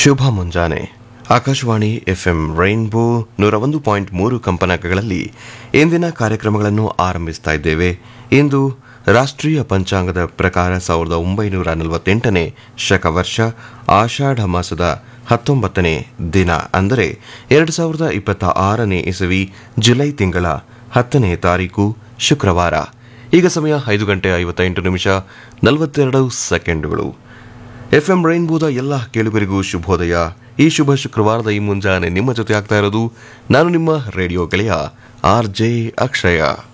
ಶುಭ ಮುಂಜಾನೆ Akashvani FM rainbow ನೂರ ಒಂದು ಪಾಯಿಂಟ್ ಮೂರು ಕಂಪನಾಂಕಗಳಲ್ಲಿ ಇಂದಿನ ಕಾರ್ಯಕ್ರಮಗಳನ್ನು ಆರಂಭಿಸ್ತಾ ಇದ್ದೇವೆ ಇಂದು ರಾಷ್ಟ್ರೀಯ ಪಂಚಾಂಗದ ಪ್ರಕಾರ ಸಾವಿರದ ಒಂಬೈನೂರ ನಲವತ್ತೆಂಟನೇ ಶಕವರ್ಷ ಆಷಾಢ ಮಾಸದ ಹತ್ತೊಂಬತ್ತನೇ ದಿನ ಅಂದರೆ ಎರಡು ಸಾವಿರದ ಇಪ್ಪತ್ತ ಆರನೇ ಇಸವಿ ಜುಲೈ ತಿಂಗಳ ಹತ್ತನೇ ತಾರೀಕು ಶುಕ್ರವಾರ ಈಗ ಸಮಯ ಐದು ಗಂಟೆ ಐವತ್ತೆಂಟು ನಿಮಿಷ ನಲವತ್ತೆರಡು ಸೆಕೆಂಡುಗಳು ಎಫ್ಎಂ ರೈನ್ಬೋದ ಎಲ್ಲ ಕೇಳುಗರಿಗೂ ಶುಭೋದಯ ಈ ಶುಭ ಶುಕ್ರವಾರದ ಈ ಮುಂಜಾನೆ ನಿಮ್ಮ ಜೊತೆ ಆಗ್ತಾ ಇರೋದು ನಾನು ನಿಮ್ಮ ರೇಡಿಯೋ ಗೆಳೆಯ ಆರ್ ಜೆ ಅಕ್ಷಯ